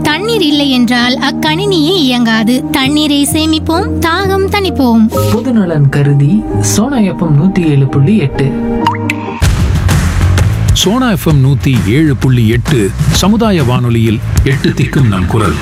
தண்ணீர் இல்லை என்றால் அக்கணினியே இயங்காது தண்ணீரை சேமிப்போம் தாகம் தணிப்போம் பொதுநலன் கருதி சோனா எஃப்எம் நூத்தி ஏழு புள்ளி எட்டு சோனா எஃப்எம் நூத்தி ஏழு புள்ளி எட்டு சமுதாய வானொலியில் எட்டு திக்கும் நம் குரல்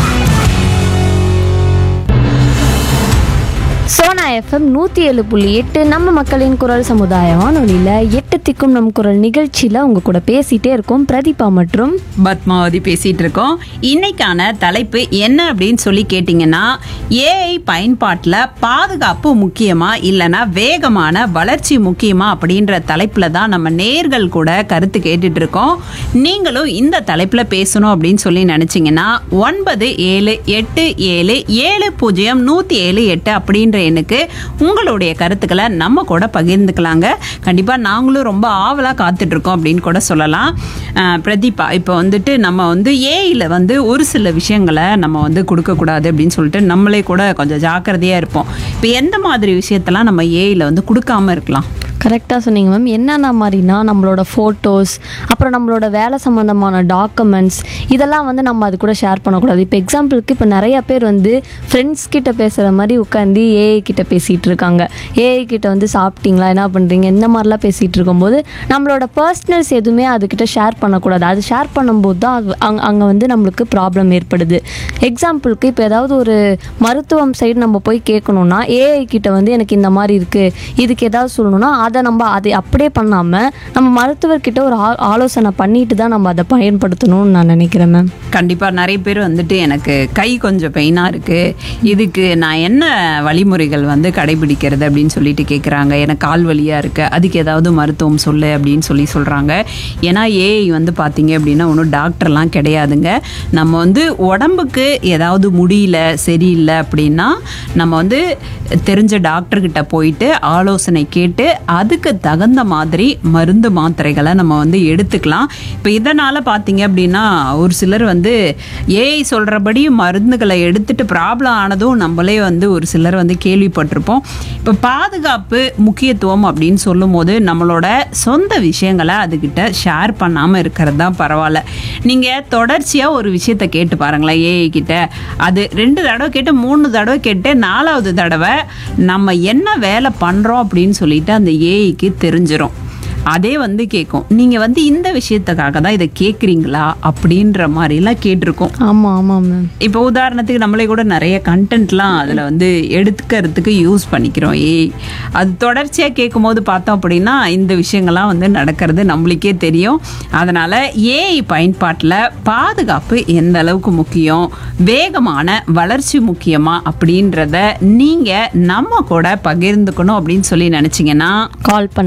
சோனா எஃப்எம் நூற்றி ஏழு புள்ளி எட்டு நம்ம மக்களின் குரல் சமுதாய வானொலியில் எட்டு திக்கும் நம் குரல் நிகழ்ச்சியில் உங்க கூட பேசிட்டே இருக்கோம் பிரதீபா மற்றும் பத்மாவதி பேசிட்டு இருக்கோம் இன்னைக்கான தலைப்பு என்ன அப்படின்னு சொல்லி கேட்டிங்கன்னா ஏஐ பயன்பாட்டில் பாதுகாப்பு முக்கியமா இல்லைன்னா வேகமான வளர்ச்சி முக்கியமா அப்படின்ற தலைப்பில் தான் நம்ம நேர்கள் கூட கருத்து கேட்டுட்டு இருக்கோம் நீங்களும் இந்த தலைப்பில் பேசணும் அப்படின்னு சொல்லி நினச்சிங்கன்னா ஒன்பது ஏழு எட்டு ஏழு ஏழு பூஜ்ஜியம் நூற்றி ஏழு எட்டு அப்படின்ற எண்ணுக்கு உங்களுடைய கருத்துக்களை நம்ம கூட பகிர்ந்துக்கலாங்க கண்டிப்பாக நாங்களும் ரொம்ப ஆவலாக காத்துட்டு இருக்கோம் அப்படின்னு கூட சொல்லலாம் அஹ் பிரதீபா இப்போ வந்துட்டு நம்ம வந்து ஏஐயில் வந்து ஒரு சில விஷயங்களை நம்ம வந்து கொடுக்கக்கூடாது அப்படின்னு சொல்லிட்டு நம்மளே கூட கொஞ்சம் ஜாக்கிரதையாக இருப்போம் இப்போ எந்த மாதிரி விஷயத்தெல்லாம் நம்ம ஏஐயில் வந்து கொடுக்காம இருக்கலாம் கரெக்டாக சொன்னீங்க மேம் என்னென்ன மாதிரினா நம்மளோட ஃபோட்டோஸ் அப்புறம் நம்மளோட வேலை சம்மந்தமான டாக்குமெண்ட்ஸ் இதெல்லாம் வந்து நம்ம அது கூட ஷேர் பண்ணக்கூடாது இப்போ எக்ஸாம்பிளுக்கு இப்போ நிறைய பேர் வந்து ஃப்ரெண்ட்ஸ் கிட்ட பேசுகிற மாதிரி உட்காந்து ஏஐ கிட்ட பேசிகிட்டு இருக்காங்க ஏஐ கிட்ட வந்து சாப்பிட்டீங்களா என்ன பண்ணுறீங்க இந்த மாதிரிலாம் பேசிகிட்டு இருக்கும்போது நம்மளோட பர்சனல்ஸ் எதுவுமே அதுக்கிட்ட ஷேர் பண்ணக்கூடாது அது ஷேர் பண்ணும்போது தான் அது அங்கே அங்கே வந்து நம்மளுக்கு ப்ராப்ளம் ஏற்படுது எக்ஸாம்பிளுக்கு இப்போ ஏதாவது ஒரு மருத்துவம் சைடு நம்ம போய் கேட்கணும்னா ஏஐ கிட்ட வந்து எனக்கு இந்த மாதிரி இருக்குது இதுக்கு ஏதாவது சொல்லணும்னா அதை நம்ம அதை அப்படியே பண்ணாமல் நம்ம மருத்துவர்கிட்ட ஒரு ஆ- ஆலோசனை பண்ணிட்டு தான் நம்ம அதை பயன்படுத்தணும்னு நான் நினைக்கிறேன் மேம் கண்டிப்பாக நிறைய பேர் வந்துட்டு எனக்கு கை கொஞ்சம் பெயினாக இருக்குது இதுக்கு நான் என்ன வழிமுறைகள் வந்து கடைபிடிக்கிறது அப்படின்னு சொல்லிட்டு கேட்குறாங்க எனக்கு கால் வலியாக இருக்குது அதுக்கு ஏதாவது மருத்துவம் சொல்லு அப்படின்னு சொல்லி சொல்கிறாங்க ஏன்னா ஏஐ வந்து பார்த்தீங்க அப்படின்னா ஒன்றும் டாக்டர்லாம் கிடையாதுங்க நம்ம வந்து உடம்புக்கு ஏதாவது முடியல சரியில்லை அப்படின்னா நம்ம வந்து தெரிஞ்ச டாக்டர்கிட்ட போயிட்டு ஆலோசனை கேட்டு அதுக்கு தகுந்த மாதிரி மருந்து மாத்திரைகளை நம்ம வந்து எடுத்துக்கலாம் இப்போ இதனால் பார்த்தீங்க அப்படின்னா ஒரு சிலர் வந்து ஏஐ சொல்கிறபடி மருந்துகளை எடுத்துட்டு ப்ராப்ளம் ஆனதும் நம்மளே வந்து ஒரு சிலர் வந்து கேள்விப்பட்டிருப்போம் இப்போ பாதுகாப்பு முக்கியத்துவம் அப்படின்னு சொல்லும்போது நம்மளோட சொந்த விஷயங்களை அதுக்கிட்ட ஷேர் பண்ணாமல் இருக்கிறது தான் பரவாயில்ல நீங்கள் தொடர்ச்சியாக ஒரு விஷயத்தை கேட்டு பாருங்களேன் ஏஐ கிட்ட அது ரெண்டு தடவை கேட்டு மூணு தடவை கேட்டு நாலாவது தடவை நம்ம என்ன வேலை பண்ணுறோம் அப்படின்னு சொல்லிட்டு அந்த ஏஐக்கு தெரிஞ்சிரும் அதே வந்து கேட்கும் நீங்கள் வந்து இந்த விஷயத்துக்காக தான் இதை கேட்குறீங்களா அப்படின்ற மாதிரிலாம் கேட்டிருக்கோம் ஆமாம் ஆமாம் மேம் இப்போ உதாரணத்துக்கு நம்மளே கூட நிறைய கண்டென்ட்லாம் அதில் வந்து எடுத்துக்கிறதுக்கு யூஸ் பண்ணிக்கிறோம் ஏய் அது தொடர்ச்சியாக கேட்கும்போது பார்த்தோம் அப்படின்னா இந்த விஷயங்கள்லாம் வந்து நடக்கிறது நம்மளுக்கே தெரியும் அதனால் ஏஐ பயன்பாட்டில் பாதுகாப்பு எந்த அளவுக்கு முக்கியம் வேகமான வளர்ச்சி முக்கியமா அப்படின்றத நீங்கள் நம்ம கூட பகிர்ந்துக்கணும் அப்படின்னு சொல்லி நினச்சிங்கன்னா கால் பண்ண